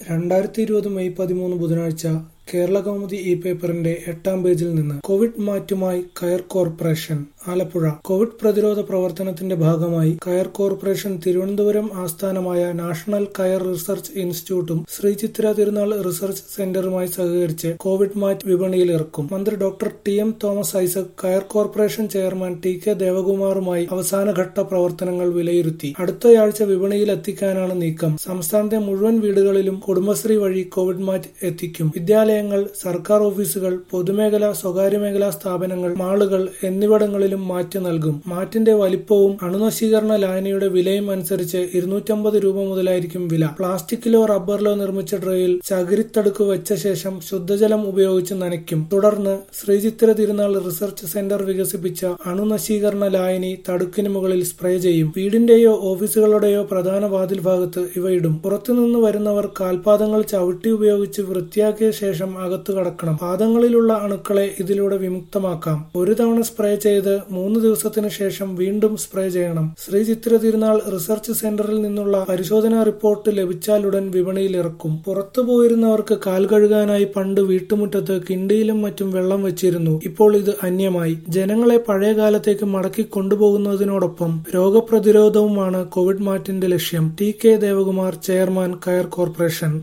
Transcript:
രണ്ടായിരത്തി ഇരുപത് മെയ് പതിമൂന്ന് ബുധനാഴ്ച കേരളകൗമുദി ഇ പേപ്പറിന്റെ എട്ടാം പേജിൽ നിന്ന് കോവിഡ് മാറ്റുമായി കയർ കോർപ്പറേഷൻ ആലപ്പുഴ കോവിഡ് പ്രതിരോധ പ്രവർത്തനത്തിന്റെ ഭാഗമായി കയർ കോർപ്പറേഷൻ തിരുവനന്തപുരം ആസ്ഥാനമായ നാഷണൽ കയർ റിസർച്ച് ഇൻസ്റ്റിറ്റ്യൂട്ടും ശ്രീ ചിത്ര തിരുനാൾ റിസർച്ച് സെന്ററുമായി സഹകരിച്ച് കോവിഡ് മാറ്റ് വിപണിയിൽ ഇറക്കും മന്ത്രി doctor T M Thomas Isaac കയർ കോർപ്പറേഷൻ ചെയർമാൻ ടി കെ ദേവകുമാറുമായി അവസാനഘട്ട പ്രവർത്തനങ്ങൾ വിലയിരുത്തി അടുത്തയാഴ്ച വിപണിയിൽ എത്തിക്കാനാണ് നീക്കം സംസ്ഥാനത്തെ മുഴുവൻ വീടുകളിലും കുടുംബശ്രീ വഴി കോവിഡ് മാറ്റ് എത്തിക്കും വിദ്യാലയങ്ങൾ സർക്കാർ ഓഫീസുകൾ പൊതുമേഖല സ്വകാര്യ മേഖലാ സ്ഥാപനങ്ങൾ മാളുകൾ എന്നിവിടങ്ങളിലും മാറ്റ് നൽകും മാറ്റിന്റെ വലിപ്പവും അണുനശീകരണ ലായനിയുടെ വിലയും അനുസരിച്ച് ഇരുന്നൂറ്റമ്പത് രൂപ മുതലായിരിക്കും വില പ്ലാസ്റ്റിക്കിലോ റബ്ബറിലോ നിർമ്മിച്ച ട്രേയിൽ ചകിരിത്തടുക്ക് വെച്ച ശേഷം ശുദ്ധജലം ഉപയോഗിച്ച് നനയ്ക്കും തുടർന്ന് ശ്രീചിത്ര തിരുനാൾ റിസർച്ച് സെന്റർ വികസിപ്പിച്ച അണുനശീകരണ ലായനി തടുക്കിന് മുകളിൽ സ്പ്രേ ചെയ്യും വീടിന്റെയോ ഓഫീസുകളുടെയോ പ്രധാന വാതിൽ ഭാഗത്ത് ഇവയിടും പുറത്തുനിന്ന് വരുന്നവർ കാൽപാദങ്ങൾ ചവിട്ടി ഉപയോഗിച്ച് വൃത്തിയാക്കിയ ശേഷം അകത്തു കടക്കണം പാദങ്ങളിലുള്ള അണുക്കളെ ഇതിലൂടെ വിമുക്തമാക്കാം ഒരു തവണ സ്പ്രേ ചെയ്ത് മൂന്ന് ദിവസത്തിന് ശേഷം വീണ്ടും സ്പ്രേ ചെയ്യണം ശ്രീ ചിത്ര തിരുനാൾ റിസർച്ച് സെന്ററിൽ നിന്നുള്ള പരിശോധനാ റിപ്പോർട്ട് ലഭിച്ചാലുടൻ വിപണിയിൽ ഇറക്കും പുറത്തു പോയിരുന്നവർക്ക് കാൽ കഴുകാനായി പണ്ട് വീട്ടുമുറ്റത്ത് കിണ്ടിയിലും മറ്റും വെള്ളം വെച്ചിരുന്നു ഇപ്പോൾ ഇത് അന്യമായി ജനങ്ങളെ പഴയ കാലത്തേക്ക് മടക്കി കൊണ്ടുപോകുന്നതിനോടൊപ്പം രോഗപ്രതിരോധവുമാണ് കോവിഡ് മാറ്റിന്റെ ലക്ഷ്യം ടി കെ ദേവകുമാർ ചെയർമാൻ കയർ കോർപ്പറേഷൻ